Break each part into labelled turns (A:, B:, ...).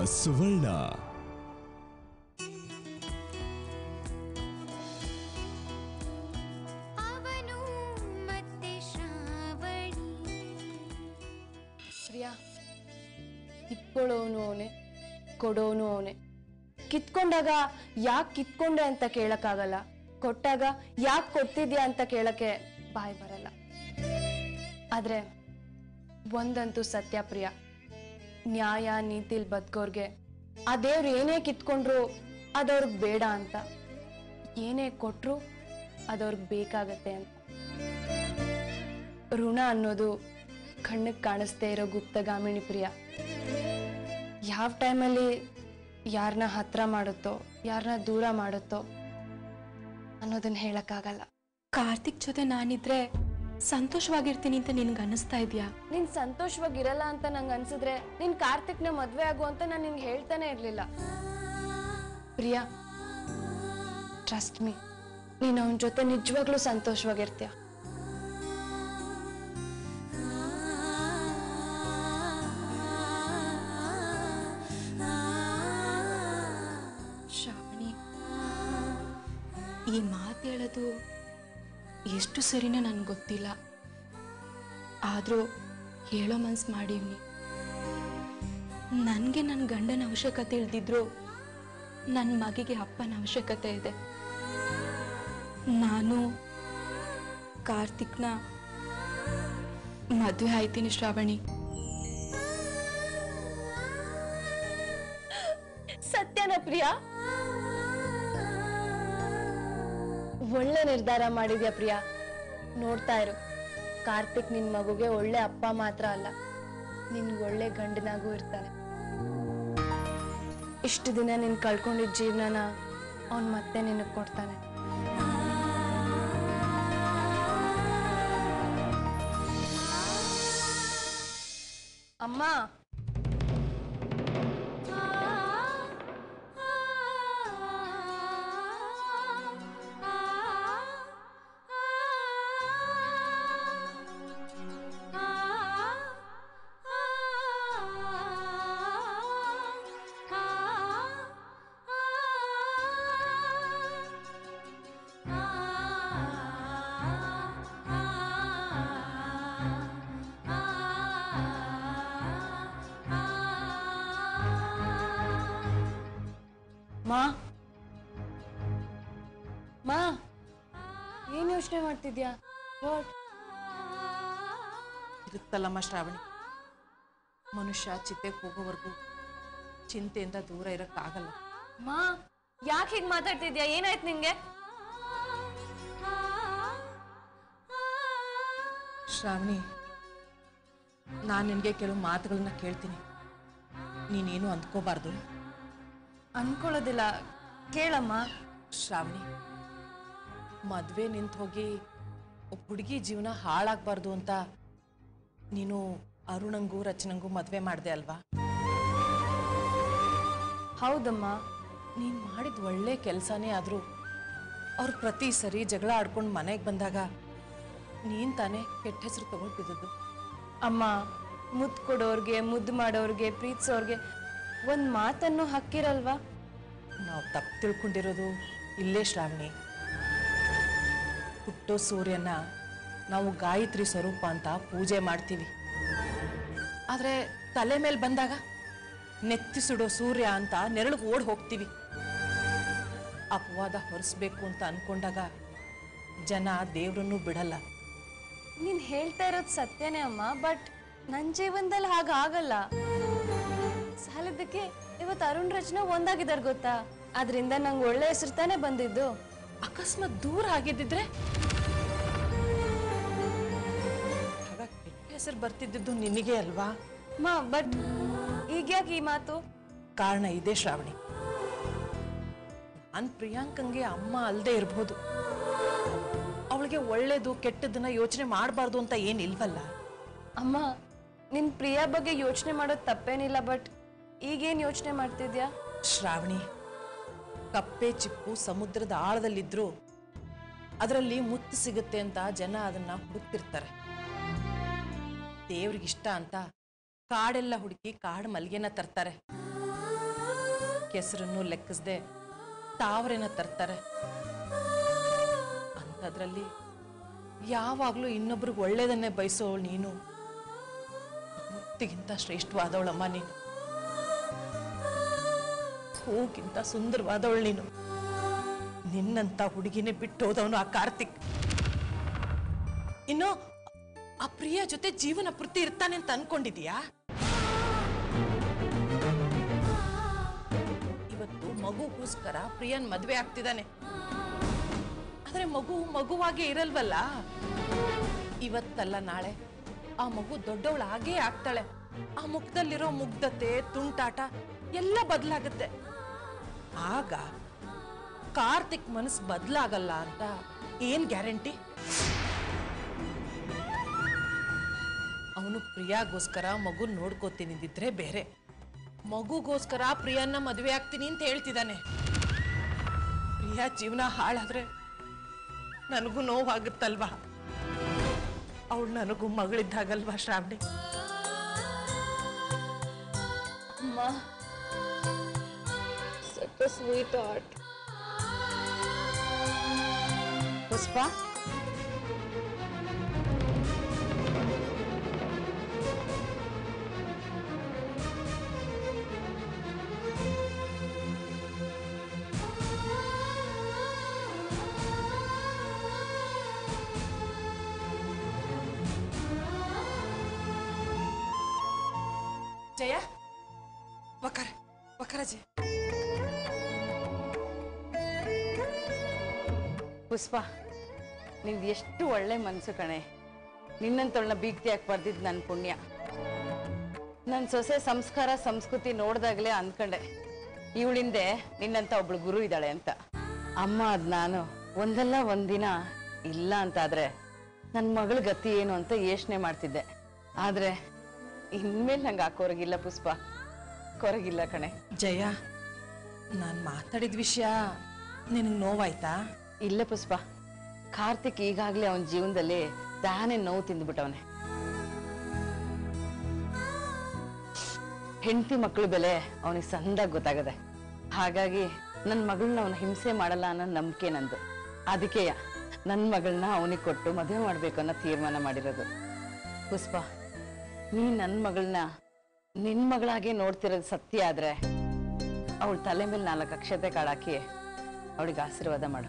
A: ಸುವರ್ಣ
B: ಅವನು ಮತ್ತೆ ಶ್ರಾವಣಿ
C: ಪ್ರಿಯಾ ಇಟ್ಕೊಳ್ಳೋನು ಅವನೇ ಕೊಡೋನು ಅವನೇ ಕಿತ್ಕೊಂಡಾಗ ಯಾಕೆ ಕಿತ್ಕೊಂಡೆ ಅಂತ ಕೇಳಕ್ಕಾಗಲ್ಲ ಕೊಟ್ಟಾಗ ಯಾಕೆ ಕೊಡ್ತಿದ್ಯಾ ಅಂತ ಕೇಳಕ್ಕೆ ಬಾಯ್ ಬರಲ್ಲ ಆದ್ರೆ ಒಂದಂತೂ ಸತ್ಯ ಪ್ರಿಯ ನ್ಯಾಯ ನೀತಿಲ್ ಬದುಕೋರ್ಗೆ ಆ ದೇವ್ರು ಏನೇ ಕಿತ್ಕೊಂಡ್ರು ಅದವ್ರಿಗೆ ಬೇಡ ಅಂತ ಏನೇ ಕೊಟ್ರು ಅದವ್ರಿಗೆ ಬೇಕಾಗತ್ತೆ ಅಂತ ಋಣ ಅನ್ನೋದು ಕಣ್ಣಿಗೆ ಕಾಣಿಸ್ದೇ ಇರೋ ಗುಪ್ತಗಾಮಿಣಿ ಪ್ರಿಯ ಯಾವ ಟೈಮಲ್ಲಿ ಯಾರನ್ನ ಹತ್ರ ಮಾಡುತ್ತೋ ಯಾರನ್ನ ದೂರ ಮಾಡುತ್ತೋ ಅನ್ನೋದನ್ನ ಹೇಳಕ್ಕಾಗಲ್ಲ
D: ಕಾರ್ತಿಕ್ ಜೊತೆ ನಾನಿದ್ರೆ ಸಂತೋಷವಾಗಿರ್ತೀನಿ ಅಂತ ನಿನ್ಗೆ ಅನ್ನಿಸ್ತಾ ಇದೆಯಾ
C: ನೀನ್ ಸಂತೋಷವಾಗಿರಲ್ಲ ಅಂತ ನಂಗೆ ಅನ್ಸಿದ್ರೆ ನೀನ್ ಕಾರ್ತಿಕ್ನ ಮದ್ವೆ ಆಗು ಅಂತ ನಾನು ನಿನ್ಗೆ ಹೇಳ್ತಾನೆ ಇರ್ಲಿಲ್ಲ ಪ್ರಿಯಾ ಟ್ರಸ್ಟ್ ಮೀ ನೀನ್ ಅವನ ಜೊತೆ ನಿಜವಾಗ್ಲೂ ಸಂತೋಷವಾಗಿರ್ತೀಯ
D: ಶ್ರಾವಣಿ ಈ ಮಾತು ಹೇಳೋದು ಎಷ್ಟು ಸರಿನೋ ನನ್ಗೆ ಗೊತ್ತಿಲ್ಲ ಆದರೂ ಹೇಳೋ ಮನ್ಸು ಮಾಡೀವ್ನಿ ನನಗೆ ನನ್ನ ಗಂಡನ ಅವಶ್ಯಕತೆ ಇಲ್ದಿದ್ರು ನನ್ನ ಮಗಿಗೆ ಅಪ್ಪನ ಅವಶ್ಯಕತೆ ಇದೆ ನಾನು ಕಾರ್ತಿಕ್ನ ಮದುವೆ ಆಯ್ತೀನಿ ಶ್ರಾವಣಿ
C: ಸತ್ಯನ ಪ್ರಿಯಾ ಒಳ್ಳೆ ನಿರ್ಧಾರ ಮಾಡಿದ್ಯಾ ಪ್ರಿಯಾ ನೋಡ್ತಾ ಇರು ಕಾರ್ತಿಕ್ ನಿನ್ ಮಗುಗೆ ಒಳ್ಳೆ ಅಪ್ಪ ಮಾತ್ರ ಅಲ್ಲ ನಿನ್ಗೆ ಒಳ್ಳೆ ಗಂಡನಾಗೂ ಇರ್ತಾನೆ ಇಷ್ಟು ದಿನ ನೀನ್ ಕಳ್ಕೊಂಡಿದ್ದ ಜೀವನನ ಅವನ್ ಮತ್ತೆ ನಿನಗ್ ಕೊಡ್ತಾನೆ ಅಮ್ಮ ಮಾ ಮಾ ಏನ್ ಯೋಚನೆ ಮಾಡ್ತಿದ್ಯಾ ವಾಟ್
E: ಇರುತ್ತಲ್ಲಮ್ಮ ಶ್ರಾವಣಿ ಮನುಷ್ಯ ಚಿತೆಗೆ ಹೋಗೋವರೆಗೂ ಚಿಂತೆಯಿಂದ ದೂರ ಇರೋಕ್ಕಾಗಲ್ಲ
C: ಮಾ ಯಾಕೆ ಹೀಗ್ ಮಾತಾಡ್ತಿದ್ಯಾ ಏನಾಯ್ತು ನಿಂಗೆ
E: ಶ್ರಾವಣಿ ನಾನು ನಿನಗೆ ಕೆಲವು ಮಾತುಗಳನ್ನ ಕೇಳ್ತೀನಿ ನೀನೇನು ಅಂದ್ಕೋಬಾರ್ದು
C: ಅನ್ಕೊಳ್ಳೋದಿಲ್ಲ ಕೇಳಮ್ಮ
E: ಶ್ರಾವಣಿ ಮದುವೆ ನಿಂತು ಹೋಗಿ ಒಬ್ಬ ಹುಡುಗಿ ಜೀವನ ಹಾಳಾಗಬಾರ್ದು ಅಂತ ನೀನು ಅರುಣಂಗೂ ರಚನಂಗೂ ಮದುವೆ ಮಾಡಿದೆ ಅಲ್ವಾ
C: ಹೌದಮ್ಮ
E: ನೀನು ಮಾಡಿದ ಒಳ್ಳೆ ಕೆಲಸನೇ ಆದರೂ ಅವ್ರು ಪ್ರತಿ ಸರಿ ಜಗಳ ಆಡ್ಕೊಂಡು ಮನೆಗೆ ಬಂದಾಗ ನೀನು ತಾನೇ ಕೆಟ್ಟ ಹೆಸರು ತಗೊಳ್ತಿದ್ದದ್ದು
C: ಅಮ್ಮ ಮುದ್ದು ಕೊಡೋರ್ಗೆ ಮುದ್ದು ಮಾಡೋರ್ಗೆ ಪ್ರೀತಿಸೋರ್ಗೆ ಒಂದ್ ಮಾತನ್ನು ಹಕ್ಕಿರಲ್ವಾ
E: ನಾವು ತಪ್ಪು ತಿಳ್ಕೊಂಡಿರೋದು ಇಲ್ಲೇ ಶ್ರಾವಣಿ ಹುಟ್ಟೋ ಸೂರ್ಯನ ನಾವು ಗಾಯತ್ರಿ ಸ್ವರೂಪ ಅಂತ ಪೂಜೆ ಮಾಡ್ತೀವಿ ಆದರೆ ತಲೆ ಮೇಲೆ ಬಂದಾಗ ನೆತ್ತಿ ಸುಡೋ ಸೂರ್ಯ ಅಂತ ನೆರಳಿಗೆ ಓಡ್ ಹೋಗ್ತೀವಿ ಅಪವಾದ ಹೊರಿಸ್ಬೇಕು ಅಂತ ಅನ್ಕೊಂಡಾಗ ಜನ ದೇವ್ರನ್ನೂ ಬಿಡಲ್ಲ
C: ನೀನ್ ಹೇಳ್ತಾ ಇರೋದು ಸತ್ಯನೇ ಅಮ್ಮ ಬಟ್ ನನ್ ಜೀವನದಲ್ಲಿ ಹಾಗಾಗಲ್ಲ ಸಾಲದಕ್ಕೆ ಇವತ್ತು ಅರುಣ್ ರಚನಾ ಒಂದಾಗಿದ್ದಾರೆ ಗೊತ್ತಾ ಅದರಿಂದ ನಂಗೆ ಒಳ್ಳೆ ಹೆಸರು ತಾನೇ ಬಂದಿದ್ದು
E: ಅಕಸ್ಮಾತ್ ದೂರ ಆಗಿದ್ದಿದ್ರೆ ಆಗ ಕೆಟ್ಟ ಹೆಸರು ಬರ್ತಿದ್ದಿದ್ದು ನಿನಗೆ ಅಲ್ವಾ
C: ಮಾ ಬಟ್ ಈಗ್ಯಾಕೆ ಈ ಮಾತು
E: ಕಾರಣ ಇದೆ ಶ್ರಾವಣಿ ನಾನ್ ಪ್ರಿಯಾಂಕಂಗೆ ಅಮ್ಮ ಅಲ್ಲದೆ ಇರ್ಬೋದು ಅವಳಿಗೆ ಒಳ್ಳೇದು ಕೆಟ್ಟದನ್ನ ಯೋಚನೆ ಮಾಡಬಾರ್ದು ಅಂತ ಏನಿಲ್ವಲ್ಲ
C: ಅಮ್ಮ ನಿನ್ ಪ್ರಿಯಾ ಬಗ್ಗೆ ಯೋಚನೆ ಮಾಡೋದು ತಪ್ಪೇನಿಲ್ಲ ಬಟ್ ಈಗೇನ್ ಯೋಚನೆ ಮಾಡ್ತಿದ್ಯಾ
E: ಶ್ರಾವಣಿ ಕಪ್ಪೆ ಚಿಪ್ಪು ಸಮುದ್ರದ ಆಳದಲ್ಲಿದ್ರು ಅದರಲ್ಲಿ ಮುತ್ತು ಸಿಗುತ್ತೆ ಅಂತ ಜನ ಅದನ್ನ ಹುಡುಕ್ತಿರ್ತಾರೆ ದೇವ್ರಿಗಿಷ್ಟ ಅಂತ ಕಾಡೆಲ್ಲ ಹುಡುಕಿ ಕಾಡು ಮಲ್ಗೆನ ತರ್ತಾರೆ ಕೆಸರನ್ನು ಲೆಕ್ಕಿಸದೆ ತಾವರೇನ ತರ್ತಾರೆ ಅಂಥದ್ರಲ್ಲಿ ಯಾವಾಗಲೂ ಇನ್ನೊಬ್ರಿಗೆ ಒಳ್ಳೇದನ್ನೇ ಬಯಸೋಳು ನೀನು ಮುತ್ತಿಗಿಂತ ಶ್ರೇಷ್ಠವಾದವಳಮ್ಮ ನೀನು ಹೂಗಿಂತ ಸುಂದರವಾದವಳು ನೀನು ನಿನ್ನಂತ ಹುಡುಗಿನೇ ಬಿಟ್ಟು ಹೋದವನು ಆ ಕಾರ್ತಿಕ್ ಇನ್ನು ಆ ಪ್ರಿಯ ಜೊತೆ ಜೀವನ ಪೂರ್ತಿ ಇರ್ತಾನೆ ಅಂತ ಅನ್ಕೊಂಡಿದೀಯಾ ಇವತ್ತು ಮಗುಗೋಸ್ಕರ ಪ್ರಿಯನ್ ಮದ್ವೆ ಆಗ್ತಿದ್ದಾನೆ ಆದ್ರೆ ಮಗು ಮಗುವಾಗೇ ಇರಲ್ವಲ್ಲ ಇವತ್ತಲ್ಲ ನಾಳೆ ಆ ಮಗು ದೊಡ್ಡವಳು ಆಗೇ ಆಗ್ತಾಳೆ ಆ ಮುಖದಲ್ಲಿರೋ ಮುಗ್ಧತೆ ತುಂಟಾಟ ಎಲ್ಲ ಬದಲಾಗುತ್ತೆ ಆಗ ಕಾರ್ತಿಕ್ ಮನಸ್ಸು ಬದಲಾಗಲ್ಲ ಅಂತ ಏನ್ ಗ್ಯಾರಂಟಿ ಅವನು ಪ್ರಿಯಾಗೋಸ್ಕರ ಮಗು ನೋಡ್ಕೋತೀನಿದ್ದಿದ್ರೆ ಬೇರೆ ಮಗುಗೋಸ್ಕರ ಪ್ರಿಯನ್ನ ಮದುವೆ ಆಗ್ತೀನಿ ಅಂತ ಹೇಳ್ತಿದ್ದಾನೆ ಪ್ರಿಯಾ ಜೀವನ ಹಾಳಾದ್ರೆ ನನಗೂ ನೋವಾಗುತ್ತಲ್ವಾ ಅವಳು ನನಗೂ ಮಗಳಿದ್ದಾಗಲ್ವಾ ಶ್ರಾವಣಿ
C: ಅಮ್ಮ ಸಚ್ ಸ್ವೀಟ್ ಆರ್ಟ್ ಪುಷ್ಪ
E: ಜಯ ವಕರ ವಕರಜೆ
A: ಪುಷ್ಪ ನಿಂದು ಎಷ್ಟು ಒಳ್ಳೆ ಮನಸ್ಸು ಕಣೆ ನಿನ್ನಂತವಳನ್ನ ಬೀಗ್ತಿ ಬರ್ದಿದ್ದು ನನ್ನ ಪುಣ್ಯ ನನ್ನ ಸೊಸೆ ಸಂಸ್ಕಾರ ಸಂಸ್ಕೃತಿ ನೋಡ್ದಾಗಲೇ ಅಂದ್ಕೊಂಡೆ ಇವಳಿಂದೆ ನಿನ್ನಂತ ಒಬ್ಳು ಗುರು ಇದ್ದಾಳೆ ಅಂತ ಅಮ್ಮ ಅದ್ ನಾನು ಒಂದಲ್ಲ ಒಂದಿನ ಇಲ್ಲ ಅಂತಾದ್ರೆ ನನ್ನ ಮಗಳ ಗತಿ ಏನು ಅಂತ ಯೋಚನೆ ಮಾಡ್ತಿದ್ದೆ ಆದ್ರೆ ಇನ್ಮೇಲೆ ನಂಗೆ ಆ ಕೊರಗಿಲ್ಲ ಪುಷ್ಪ ಕೊರಗಿಲ್ಲ ಕಣೆ
E: ಜಯ ನಾನು ಮಾತಾಡಿದ ವಿಷಯ ನಿನಗೆ ನೋವಾಯ್ತಾ
A: ಇಲ್ಲ ಪುಷ್ಪ ಕಾರ್ತಿಕ್ ಈಗಾಗ್ಲೇ ಅವನ ಜೀವನದಲ್ಲಿ ತಾನೇ ನೋವು ತಿಂದ್ಬಿಟ್ಟವನೆ ಹೆಂಡತಿ ಮಕ್ಕಳ ಬೆಲೆ ಅವನಿಗೆ ಸಂದಾಗ ಗೊತ್ತಾಗದೆ ಹಾಗಾಗಿ ನನ್ನ ಮಗಳನ್ನ ಅವನ ಹಿಂಸೆ ಮಾಡಲ್ಲ ಅನ್ನೋ ನಂಬಿಕೆ ನಂದು ಅದಕ್ಕೆಯ ನನ್ನ ಮಗಳನ್ನ ಅವನಿಗೆ ಕೊಟ್ಟು ಮದುವೆ ಮಾಡ್ಬೇಕು ಅನ್ನೋ ತೀರ್ಮಾನ ಮಾಡಿರೋದು ಪುಷ್ಪ ನೀ ನನ್ನ ಮಗಳನ್ನ ನಿನ್ ಮಗಳಾಗೆ ನೋಡ್ತಿರೋದು ಸತ್ಯ ಆದ್ರೆ ಅವಳ ತಲೆ ಮೇಲೆ ನಾಲ್ಕು ಅಕ್ಷತೆ ಕಾಳಾಕಿ ಅವಳಿಗೆ ಆಶೀರ್ವಾದ ಮಾಡು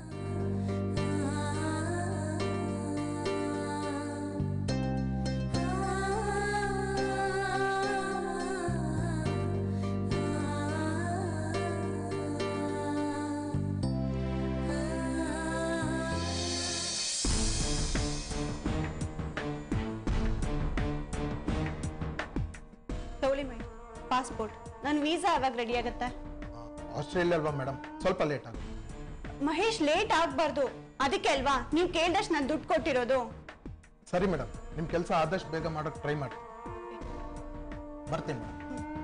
F: ತಗೊಳ್ಳಿ ಮೇಡಮ್ ಪಾಸ್ಪೋರ್ಟ್ ನನ್ನ ವೀಸಾ ಯಾವಾಗ ರೆಡಿ ಆಗುತ್ತೆ
G: ಆಸ್ಟ್ರೇಲಿಯಾ ಅಲ್ವಾ ಮೇಡಮ್ ಸ್ವಲ್ಪ ಲೇಟ್ ಆಗುತ್ತೆ
F: ಮಹೇಶ್ ಲೇಟ್ ಆಗ್ಬಾರ್ದು ಅದಕ್ಕೆ ಅಲ್ವಾ ನೀವು ಕೇಳ್ದಷ್ಟು ನಾನು ದುಡ್ಡು ಕೊಟ್ಟಿರೋದು
G: ಸರಿ ಮೇಡಮ್ ನಿಮ್ಮ ಕೆಲಸ ಆದಷ್ಟು ಬೇಗ ಮಾಡೋಕೆ ಟ್ರೈ ಮಾಡಿ ಬರ್ತೀನಿ ಮೇಡಮ್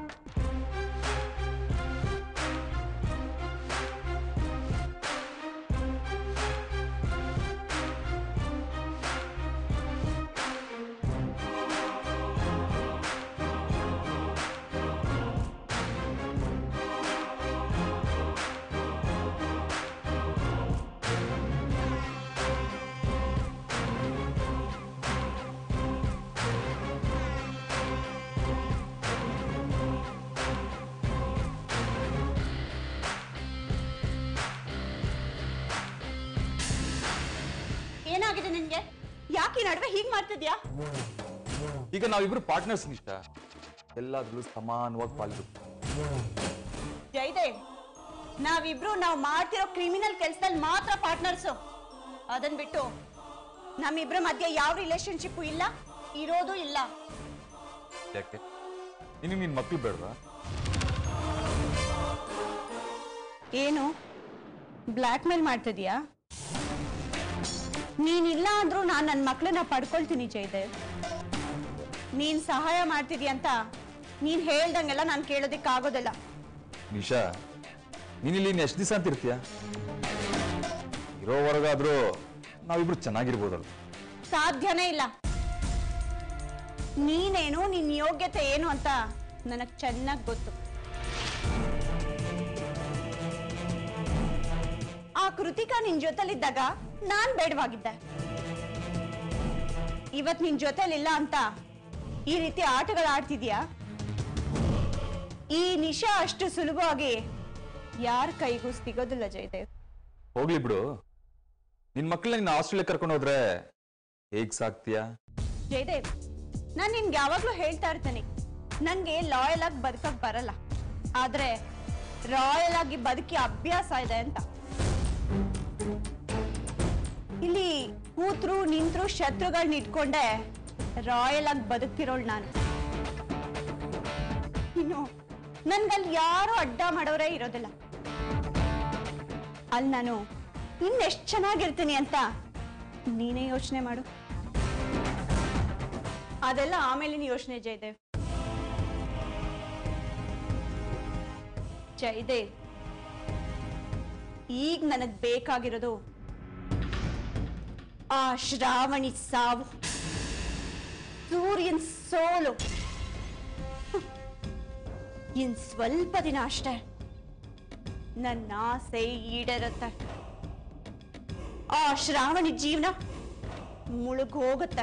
F: ಏನಾಗಿದೆ ನಿನ್ಗೆ ಯಾಕೆ ಈ ನಡುವೆ ಹೀಗೆ ಮಾಡ್ತಿದ್ಯಾ
H: ಈಗ ನಾವಿಬ್ರು ಪಾರ್ಟ್ನರ್ಸ್ ನಿಷ್ಠ ಎಲ್ಲಾದ್ರಲ್ಲೂ ಸಮಾನವಾಗಿ ಪಾಲ್ಗೊಳ್ತೀವಿ
F: ಜಯದೇವ್ ನಾವಿಬ್ರು ನಾವು ಮಾಡ್ತಿರೋ ಕ್ರಿಮಿನಲ್ ಕೆಲ್ಸದಲ್ಲಿ ಮಾತ್ರ ಪಾರ್ಟ್ನರ್ಸು ಅದನ್ ಬಿಟ್ಟು ನಮ್ಮಿಬ್ರ ಮಧ್ಯೆ ಯಾವ ರಿಲೇಶನ್ಶಿಪ್ಪು ಇಲ್ಲ ಇರೋದು ಇಲ್ಲ
H: ಯಾಕೆ ನಿನಗೆ ನಿನ್ ಮಕ್ಳು ಬೇಡವಾ
F: ಏನು ಬ್ಲ್ಯಾಕ್ ಮೇಲ್ ಮಾಡ್ತಿದ್ಯಾ ನೀನಿಲ್ಲ ಅಂದ್ರೂ ನಾನು ನನ್ನ ಮಕ್ಕಳನ್ನ ಪಡ್ಕೊಳ್ತೀನಿ ಜಯದೇವ್ ನೀನ್ ಸಹಾಯ ಮಾಡ್ತಿದ್ಯಾ ಅಂತ ನೀನ್ ಹೇಳ್ದಂಗೆಲ್ಲ ನಾನು ಕೇಳೋದಕ್ಕಾಗೋದಿಲ್ಲ
H: ನಿಶಾ ನೀನಿಲ್ಲಿ ಇನ್ನು ಎಷ್ಟು ದಿವಸ ಅಂತ ಇರ್ತೀಯ ಇರೋವರೆಗಾದ್ರೂ ನಾವಿಬ್ರು ಚೆನ್ನಾಗಿರ್ಬೋದಲ್ಲ
F: ಸಾಧ್ಯನೇ ಇಲ್ಲ ನೀನೇನು ನಿನ್ನ ಯೋಗ್ಯತೆ ಏನು ಅಂತ ನನಗೆ ಚೆನ್ನಾಗಿ ಗೊತ್ತು ಕೃತಿಕಾ ನಿನ್ ಜೊತೆಲಿದ್ದಾಗ ನಾನ್ ಬೇಡವಾಗಿದ್ದೆ ಇವತ್ ನಿನ್ ಜೊತೆಲಿಲ್ಲ ಅಂತ ಈ ರೀತಿ ಆಟಗಳು ಆಡ್ತಿದ್ಯಾ ಈ ನಿಶಾ ಅಷ್ಟು ಸುಲಭವಾಗಿ ಯಾರ ಕೈಗೂ ಸಿಗೋದಿಲ್ಲ ಜಯದೇವ್
H: ಹೋಗ್ಲಿ ಬಿಡು ನಿನ್ ಮಕ್ಕಳನ್ನ ನಿನ್ನ ಆಸ್ಟ್ರೇಲಿಯಾ ಕರ್ಕೊಂಡು ಹೋದ್ರೆ ಹೇಗ್ ಸಾಕ್ತೀಯಾ
F: ಜಯದೇವ್ ನಾನ್ ನಿನ್ಗೆ ಯಾವಾಗ್ಲೂ ಹೇಳ್ತಾ ಇರ್ತೇನೆ ನಂಗೆ ಲಾಯಲ್ ಆಗಿ ಬದುಕಕ್ ಬರಲ್ಲ ಆದ್ರೆ ರಾಯಲ್ ಆಗಿ ಬದುಕಿ ಅಭ್ಯಾಸ ಇದೆ ಅಂತ ಇಲ್ಲಿ ಕೂತ್ರು ನಿಂತ್ರು ಶತ್ರುಗಳನ್ನ ಇಟ್ಕೊಂಡೆ ರಾಯಲ್ ಆಗಿ ಬದುಕ್ತಿರೋಳ್ ನಾನು ಇನ್ನು ನನ್ಗಲ್ಲಿ ಯಾರು ಅಡ್ಡ ಮಾಡೋರೇ ಇರೋದಿಲ್ಲ ಅಲ್ಲಿ ನಾನು ಇನ್ನೆಷ್ಟು ಚೆನ್ನಾಗಿರ್ತೀನಿ ಅಂತ ನೀನೇ ಯೋಚನೆ ಮಾಡು ಅದೆಲ್ಲ ಆಮೇಲಿನ ಯೋಚನೆ ಜಯದೇವ್ ಜಯದೇವ್ ಈಗ ನನಗ್ ಬೇಕಾಗಿರೋದು ಆ ಶ್ರಾವಣಿ ಸಾವು ಸೂರ್ಯನ್ ಸೋಲು ಹ್ಮ್. ಇನ್ ಸ್ವಲ್ಪ ದಿನ ಅಷ್ಟೇ ನನ್ನ ಆಸೆ ಈಡೇರುತ್ತೆ ಆ ಶ್ರಾವಣಿ ಜೀವನ ಮುಳುಗ್ ಹೋಗುತ್ತೆ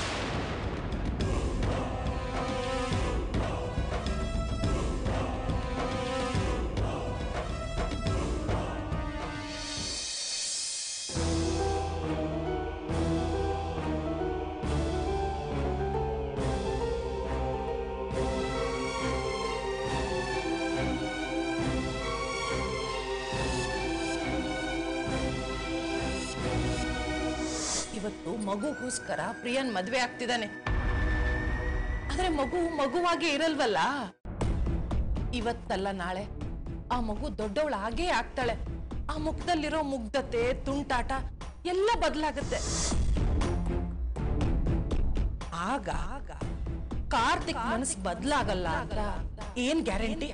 E: ಇವತ್ತು ಮಗುಗೋಸ್ಕರ ಪ್ರಿಯನ್ ಮದ್ವೆ ಆಗ್ತಿದ್ದಾನೆ ಆದ್ರೆ ಮಗು ಮಗುವಾಗೆ ಇರಲ್ವಲ್ಲ ಇವತ್ತಲ್ಲ ನಾಳೆ ಆ ಮಗು ದೊಡ್ಡವಳು ಆಗೇ ಆಗ್ತಾಳೆ ಆ ಮುಖದಲ್ಲಿರೋ ಮುಗ್ಧತೆ ತುಂಟಾಟ ಎಲ್ಲ ಬದಲಾಗುತ್ತೆ ಆಗ ಆಗ ಕಾರ್ತಿಕ್ ಮನಸ್ಸು ಬದಲಾಗಲ್ಲ ಅಂತ ಏನ್ ಗ್ಯಾರಂಟಿ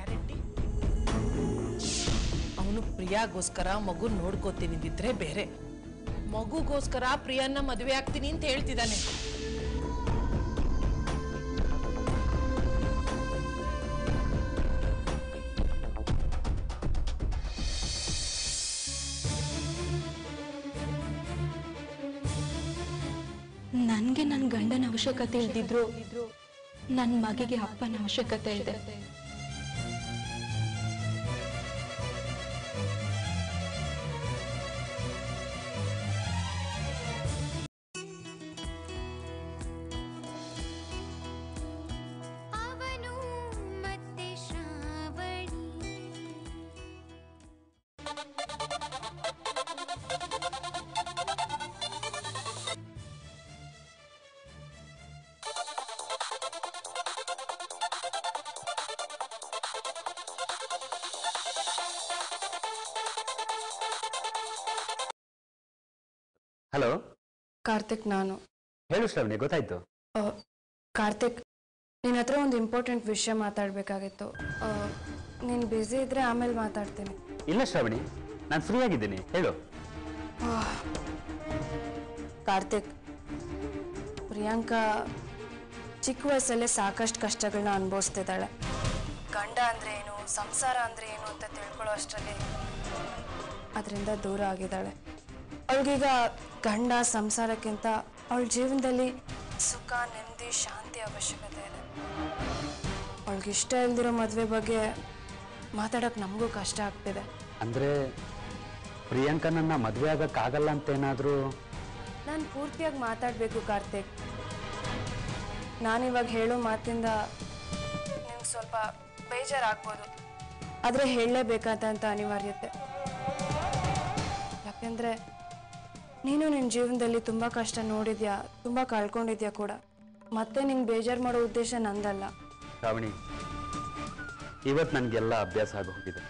E: ಅವನು ಪ್ರಿಯಾಗೋಸ್ಕರ ಮಗು ನೋಡ್ಕೋತೀನಿ ಅಂದಿದ್ರೆ ಬೇರೆ ಮಗುಗೋಸ್ಕರ ಪ್ರಿಯನ್ನ ಮದುವೆ ಆಗ್ತೀನಿ ಅಂತ ಹೇಳ್ತಿದ್ದಾನೆ
D: ನನಗೆ ನನ್ನ ಗಂಡನ ಅವಶ್ಯಕತೆ ಇಲ್ದಿದ್ರು ನನ್ನ ಮಗಿಗೆ ಅಪ್ಪನ ಅವಶ್ಯಕತೆ ಇದೆ
B: ಅವನು ಮತ್ತೆ ಶ್ರಾವಣಿ
I: ಹಲೋ
C: ಕಾರ್ತಿಕ್ ನಾನು
I: ಹೇಳು ಶ್ರವಣಿ ಗೊತ್ತಾಯ್ತು
C: ಆ, ಕಾರ್ತಿಕ್ ನಿನ್ನ ಹತ್ರ ಒಂದು ಇಂಪಾರ್ಟೆಂಟ್ ವಿಷಯ ಮಾತಾಡಬೇಕಾಗಿತ್ತು ನೀನು ಬ್ಯುಸಿ ಇದ್ರೆ ಆಮೇಲೆ ಮಾತಾಡ್ತೀನಿ
I: ಇಲ್ಲ ಶ್ರವಣಿ ನಾನು ಫ್ರೀ ಆಗಿದ್ದೀನಿ ಹೇಳು
C: ಕಾರ್ತಿಕ್ ಪ್ರಿಯಾಂಕಾ ಚಿಕ್ಕ ವಯಸ್ಸಲ್ಲೇ ಸಾಕಷ್ಟು ಕಷ್ಟಗಳನ್ನ ಅನುಭವಿಸ್ತಿದ್ದಾಳೆ ಗಂಡ ಅಂದ್ರೆ ಏನು ಸಂಸಾರ ಅಂದ್ರೆ ಏನು ಅಂತ ತಿಳ್ಕೊಳ್ಳೋ ಅಷ್ಟರಲ್ಲಿ ಅದರಿಂದ ದೂರ ಆಗಿದ್ದಾಳೆ ಅವಳಿಗೀಗ ಗಂಡ ಸಂಸಾರಕ್ಕಿಂತ ಅವಳ ಜೀವನದಲ್ಲಿ ಸುಖ ನೆಮ್ಮದಿ ಶಾಂತಿ ಅವಶ್ಯಕತೆ ಇದೆ ಅವಳಿಗೆ ಇಷ್ಟ ಇಲ್ದಿರೋ ಮದುವೆ ಬಗ್ಗೆ ಮಾತಾಡೋಕೆ ನಮಗೂ ಕಷ್ಟ ಆಗ್ತಿದೆ
I: ಅಂದರೆ ಪ್ರಿಯಾಂಕನನ್ನ ಮದುವೆ ಆಗಕ್ಕಾಗಲ್ಲ ಅಂತೇನಾದರೂ
C: ನಾನು ಪೂರ್ತಿಯಾಗಿ ಮಾತಾಡಬೇಕು ಕಾರ್ತಿಕ್ ನಾನಿವಾಗ ಹೇಳೋ ಮಾತಿಂದ ನಿಮ್ಗೆ ಸ್ವಲ್ಪ ಬೇಜಾರಾಗ್ಬೋದು ಆದರೆ ಹೇಳಲೇಬೇಕಾದಂಥ ಅನಿವಾರ್ಯತೆ ಯಾಕೆಂದರೆ ನೀನು ನಿನ್ನ ಜೀವನದಲ್ಲಿ ತುಂಬ ಕಷ್ಟ ನೋಡಿದ್ಯಾ ತುಂಬ ಕಳ್ಕೊಂಡಿದ್ಯಾ ಕೂಡ ಮತ್ತೆ ನಿಂಗೆ ಬೇಜಾರು ಮಾಡೋ ಉದ್ದೇಶ ನಂದಲ್ಲ
I: ಶ್ರಾವಣಿ ಇವತ್ತು ನನಗೆಲ್ಲ ಅಭ್ಯಾಸ ಆಗಿ ಹೋಗಿದೆ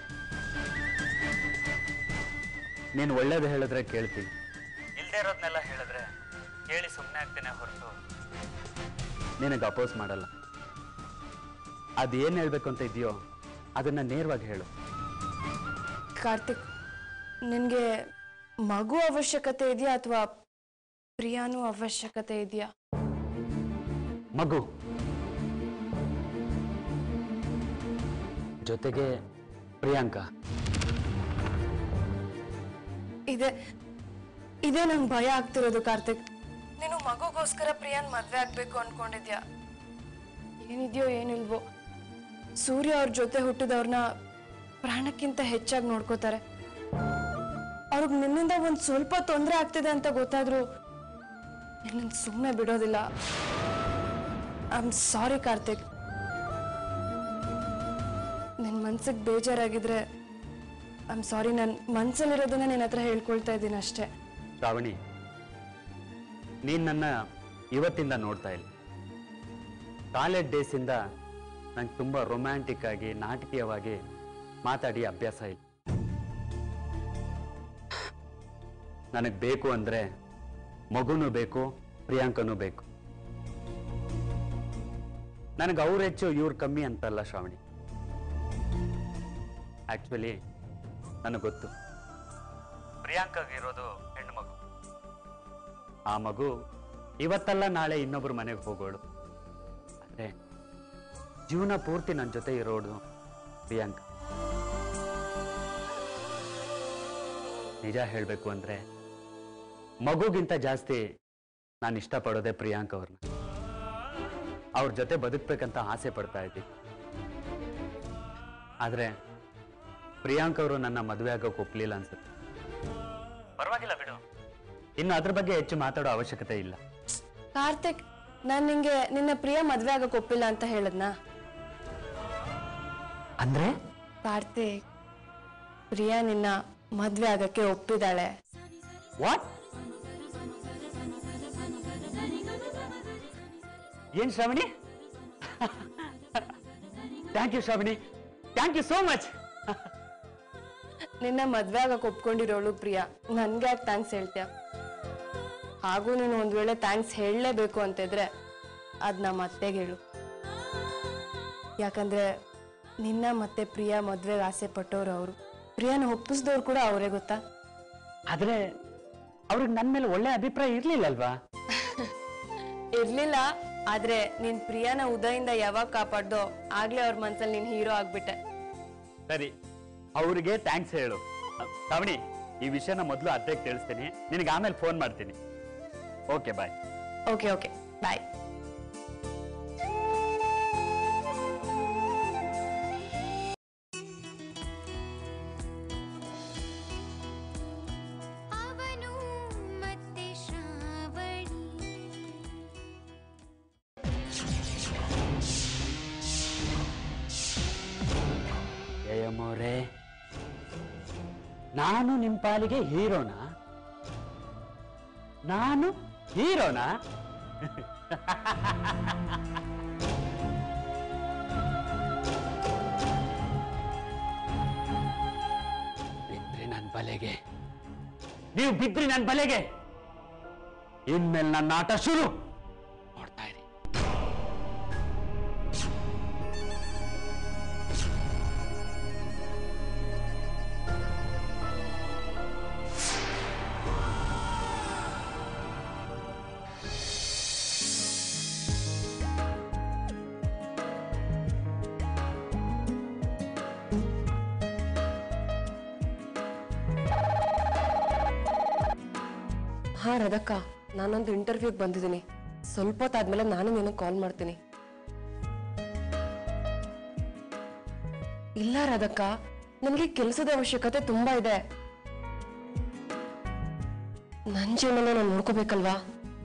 I: ನೀನು ಒಳ್ಳೇದು ಹೇಳಿದ್ರೆ ಕೇಳ್ತೀನಿ ಇಲ್ಲದೆ ಇರೋದನ್ನೆಲ್ಲ ಹೇಳಿದ್ರೆ ಕೇಳಿ ಸುಮ್ಮನೆ ಆಗ್ತೇನೆ ಹೊರತು ನಿನಗೆ ಅಪೋಸ್ ಮಾಡಲ್ಲ ಅದೇನು ಹೇಳ್ಬೇಕು ಅಂತ ಇದೆಯೋ ಅದನ್ನ ನೇರವಾಗಿ ಹೇಳು
C: ಕಾರ್ತಿಕ್ ನಿನಗೆ ಮಗು ಅವಶ್ಯಕತೆ ಇದೆಯಾ ಅಥವಾ ಪ್ರಿಯಾನೂ ಅವಶ್ಯಕತೆ ಇದೆಯಾ
I: ಮಗು ಜೊತೆಗೆ ಪ್ರಿಯಾಂಕಾ
C: ಇದೆ ಇದೇ ನಂಗೆ ಭಯ ಆಗ್ತಿರೋದು ಕಾರ್ತಿಕ್ ನೀನು ಮಗುಗೋಸ್ಕರ ಪ್ರಿಯಾನ್ ಮದ್ವೆ ಆಗ್ಬೇಕು ಅನ್ಕೊಂಡಿದ್ಯಾ ಏನಿದೆಯೋ ಏನಿಲ್ವೋ ಸೂರ್ಯ ಅವ್ರ ಜೊತೆ ಹುಟ್ಟಿದವ್ರನ್ನ ಪ್ರಾಣಕ್ಕಿಂತ ಹೆಚ್ಚಾಗಿ ನೋಡ್ಕೋತಾರೆ ಅವ್ರಿಗೆ ನಿನ್ನಿಂದ ಒಂದ್ ಸ್ವಲ್ಪ ತೊಂದರೆ ಆಗ್ತಿದೆ ಅಂತ ಗೊತ್ತಾದ್ರು ನಿನ್ನ ಸುಮ್ಮನೆ ಬಿಡೋದಿಲ್ಲ ಐ ಆಮ್ ಸಾರಿ ಕಾರ್ತಿಕ್ ನಿನ್ ಮನ್ಸಿಗೆ ಬೇಜಾರಾಗಿದ್ರೆ ಐ ಆಮ್ ಸಾರಿ ನನ್ನ ಮನ್ಸಲ್ಲಿರೋದನ್ನ ನಿನ್ನ ಹತ್ರ ಹೇಳ್ಕೊಳ್ತಾ ಇದ್ದೀನಿ ಅಷ್ಟೇ
I: ಶ್ರಾವಣಿ ನೀನು ನನ್ನ ಇವತ್ತಿಂದ ನೋಡ್ತಾ ಇಲ್ಲ ಕಾಲೇಜ್ ಡೇಸಿಂದ ನಂಗೆ ತುಂಬ ರೊಮ್ಯಾಂಟಿಕ್ ಆಗಿ ನಾಟಕೀಯವಾಗಿ ಮಾತಾಡಿ ಅಭ್ಯಾಸ ಇಲ್ಲ ನನಗೆ ಬೇಕು ಅಂದರೆ ಮಗುನೂ ಬೇಕು ಪ್ರಿಯಾಂಕನೂ ಬೇಕು ನನಗೆ ಅವ್ರು ಹೆಚ್ಚು ಇವ್ರು ಕಮ್ಮಿ ಅಂತಲ್ಲ ಶ್ರಾವಣಿ ಆ್ಯಕ್ಚುಲಿ ನನಗೆ ಗೊತ್ತು ಪ್ರಿಯಾಂಕಾಗಿರೋದು ಹೆಣ್ಣು ಮಗು ಆ ಮಗು ಇವತ್ತಲ್ಲ ನಾಳೆ ಇನ್ನೊಬ್ರು ಮನೆಗೆ ಹೋಗೋಳು ಅದೇ ಜೀವನ ಪೂರ್ತಿ ನನ್ನ ಜೊತೆ ಇರೋದು ಪ್ರಿಯಾಂಕ ನಿಜ ಹೇಳಬೇಕು ಅಂದ್ರೆ ಮಗುಗಿಂತ ಜಾಸ್ತಿ ನಾನು ಇಷ್ಟಪಡೋದೇ ಪ್ರಿಯಾಂಕ ಅವ್ರನ್ನ ಅವ್ರ ಜೊತೆ ಬದುಕ್ಬೇಕಂತ ಆಸೆ ಪಡ್ತಾ ಇದ್ದೀನಿ ಆದ್ರೆ ಪ್ರಿಯಾಂಕ್ ಅವರು ನನ್ನ ಮದುವೆ ಆಗೋಕೆ ಒಪ್ಲಿಲ್ಲ ಅನ್ಸುತ್ತೆ ಪರವಾಗಿಲ್ಲ ಬಿಡು ಇನ್ನು ಅದ್ರ ಬಗ್ಗೆ ಹೆಚ್ಚು ಮಾತಾಡೋ ಅವಶ್ಯಕತೆ ಇಲ್ಲ
C: ಕಾರ್ತಿಕ್ ನಾನು ನಿಂಗೆ ನಿನ್ನ ಪ್ರಿಯ ಮದ್ವೆ ಆಗಕ್ ಒಪ್ಪಿಲ್ಲ ಅಂತ ಹೇಳದ್ನಾ
I: ಅಂದ್ರೆ
C: ಕಾರ್ತಿಕ್ ಪ್ರಿಯಾ ನಿನ್ನ ಮದ್ವೆ ಆಗಕ್ಕೆ ಒಪ್ಪಿದಾಳೆ
I: ವಾಟ್ ಏನ್ Shravani thank you Shravani thank you so much
C: ನಿನ್ನ ಮದ್ವೆ ಆಗಕ್ ಒಪ್ಕೊಂಡಿರೋಳು ಪ್ರಿಯಾ ನನ್ಗೆ ಯಾಕೆ ಥ್ಯಾಂಕ್ಸ್ ಹೇಳ್ತೀಯ ಹಾಗೂ ನೀನು ಒಂದ್ ವೇಳೆ ಥ್ಯಾಂಕ್ಸ್ ಹೇಳಲೇಬೇಕು ಅಂತಿದ್ರೆ ಅದ್ ನಮ್ಮ ಅತ್ತೆಗೆ ಹೇಳು ಯಾಕಂದ್ರೆ ನಿನ್ನ ಮತ್ತೆ ಪ್ರಿಯಾ ಮದ್ವೆಗೆ ಆಸೆ ಪಟ್ಟವ್ರು ಅವರು ಪ್ರಿಯಾನ ಒಪ್ಪಿಸ್ದವ್ರು ಕೂಡ ಅವರೇ ಗೊತ್ತಾ
I: ಆದ್ರೆ ಅವ್ರಿಗೆ ನನ್ನ ಮೇಲೆ ಒಳ್ಳೆ ಅಭಿಪ್ರಾಯ ಇರ್ಲಿಲ್ಲಲ್ವಾ
C: ಇರ್ಲಿಲ್ಲ ಆದ್ರೆ ನೀನ್ ಪ್ರಿಯಾನ ಉದಯಿಂದ ಯಾವಾಗ ಕಾಪಾಡ್ದೋ ಆಗ್ಲೇ ಅವ್ರ ಮನ್ಸಲ್ಲಿ ನೀನ್ ಹೀರೋ ಆಗ್ಬಿಟ್ಟೆ
I: ಸರಿ ಅವ್ರಿಗೆ ಥ್ಯಾಂಕ್ಸ್ ಹೇಳು ಶ್ರಾವಣಿ ಈ ವಿಷಯನ ಮೊದಲು ಅತ್ತೆಗೆ ತಿಳಿಸ್ತೀನಿ ನಿನಗೆ ಆಮೇಲೆ ಫೋನ್ ಮಾಡ್ತೀನಿ okay bye
C: okay okay bye
B: ಅವನು ಮತ್ತೆ ಶ್ರಾವಣಿ
I: ಜಯಮ್ಮವ್ರೆ ನಾನು ನಿಮ್ಮ ಪಾಲಿಗೆ ಹೀರೋನಾ ನಾನು ಹೀರೋನಾ ಬಿದ್ರಿ ನನ್ನ ಬಲೆಗೆ ನೀವು ಬಿದ್ರಿ ನನ್ನ ಬಲೆಗೆ ಇನ್ಮೇಲೆ ನನ್ನ ಆಟ ಶುರು ನೋಡ್ತಾ ಇರಿ
C: ಹಾ ರದಕ್ಕ ನಾನೊಂದು ಇಂಟರ್ವ್ಯೂಗೆ ಬಂದಿದ್ದೀನಿ ಸ್ವಲ್ಪ ಹೊತ್ತಾದ್ಮೇಲೆ ನಾನು ನಿನಗೆ ಕಾಲ್ ಮಾಡ್ತೀನಿ ಇಲ್ಲ ರಾಧಕ್ಕ ನನಗೆ ಕೆಲಸದ ಅವಶ್ಯಕತೆ ತುಂಬಾ ಇದೆ ನನ್ನ ಜೀವನ ನಾನು ನೋಡ್ಕೋಬೇಕಲ್ವಾ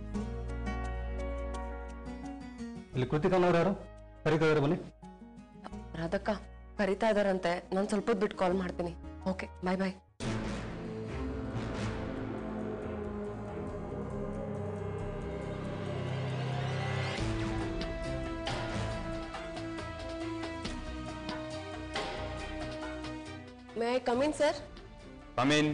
G: ಇಲ್ಲಿ ಕೃತಿಕನವ್ರು ಯಾರು ಕರಿತಿದ್ದಾರೆ ಬನ್ನಿ
C: ರಾಧಕ್ಕ ಕರಿತಾ ಇದಾರಂತೆ ನಾನು ಸ್ವಲ್ಪ ಹೊತ್ತು ಬಿಟ್ಟು ಕಾಲ್ ಮಾಡ್ತೀನಿ okay bye bye may I come in sir
H: come in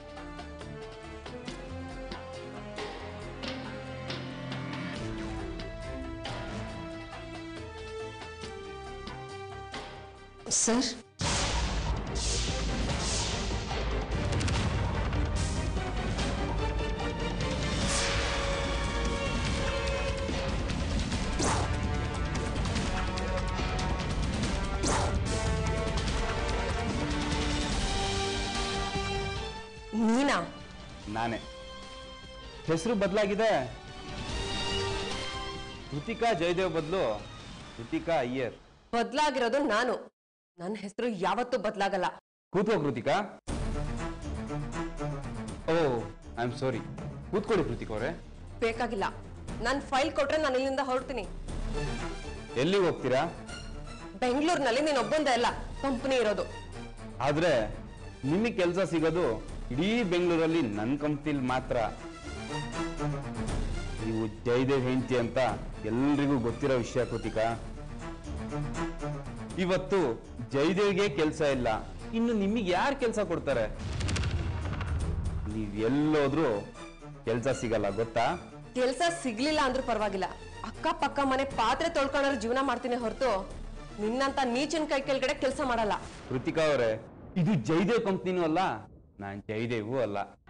C: sir ನೀನಾ
J: ನಾನೇ ಹೆಸರು ಬದಲಾಗಿದೆ ಕೃತಿಕಾ ಜಯದೇವ್ ಬದಲು ಕೃತಿಕಾ ಅಯ್ಯರ್
K: ಬದ್ಲಾಗಿರೋದು ನಾನು ನನ್ನ ಹೆಸರು ಯಾವತ್ತೂ ಬದ್ಲಾಗಲ್ಲ
J: ಕೂತ್ಕೋ Krithika oh I am sorry ಕೂತ್ಕೊಳ್ಳಿ ಕೃತಿಕ್ ಅವರೇ
K: ಬೇಕಾಗಿಲ್ಲ ನಾನು ಫೈಲ್ ಕೊಟ್ರೆ ನಾನು ಇಲ್ಲಿಂದ ಹೊರಡ್ತೀನಿ
J: ಎಲ್ಲಿಗೆ ಹೋಗ್ತೀರಾ
K: ಬೆಂಗಳೂರಿನಲ್ಲಿ ನೀನ್ ಒಬ್ಬಂದೇ ಅಲ್ಲ ಕಂಪನಿ ಇರೋದು
J: ಆದ್ರೆ ನಿಮಗೆ ಕೆಲಸ ಸಿಗೋದು ಇಡೀ ಬೆಂಗಳೂರಲ್ಲಿ ನನ್ನ ಕಂಪ್ನಿಲಿ ಮಾತ್ರ ನೀವು ಜಯದೇವ್ ಹೆಂಡತಿ ಅಂತ ಎಲ್ರಿಗೂ ಗೊತ್ತಿರೋ ವಿಷಯ ಕೃತಿಕಾ ಇವತ್ತು ಜಯದೇವ್ಗೆ ಕೆಲಸ ಇಲ್ಲ ಇನ್ನು ನಿಮಗೆ ಯಾರು ಕೆಲಸ ಕೊಡ್ತಾರೆ ನೀವ್ ಎಲ್ಲೋದ್ರೂ ಕೆಲಸ ಸಿಗಲ್ಲ ಗೊತ್ತಾ
K: ಕೆಲ್ಸ ಸಿಗ್ಲಿಲ್ಲ ಅಂದ್ರೂ ಪರವಾಗಿಲ್ಲ ಅಕ್ಕ ಪಕ್ಕ ಮನೆ ಪಾತ್ರೆ ತೊಳ್ಕೊಂಡ್ರೆ ಜೀವನ ಮಾಡ್ತೀನಿ ಹೊರತು ನಿನ್ನಂತ ನೀಚಿನ ಕೈ ಕೆಳಗಡೆ ಕೆಲಸ ಮಾಡಲ್ಲ
J: ಕೃತಿಕಾ ಅವರೇ ಇದು ಜಯದೇವ್ ಕಂಪ್ನಿನೂ ಅಲ್ಲ ನಾನ್ ಜಯದೇವು ಅಲ್ಲ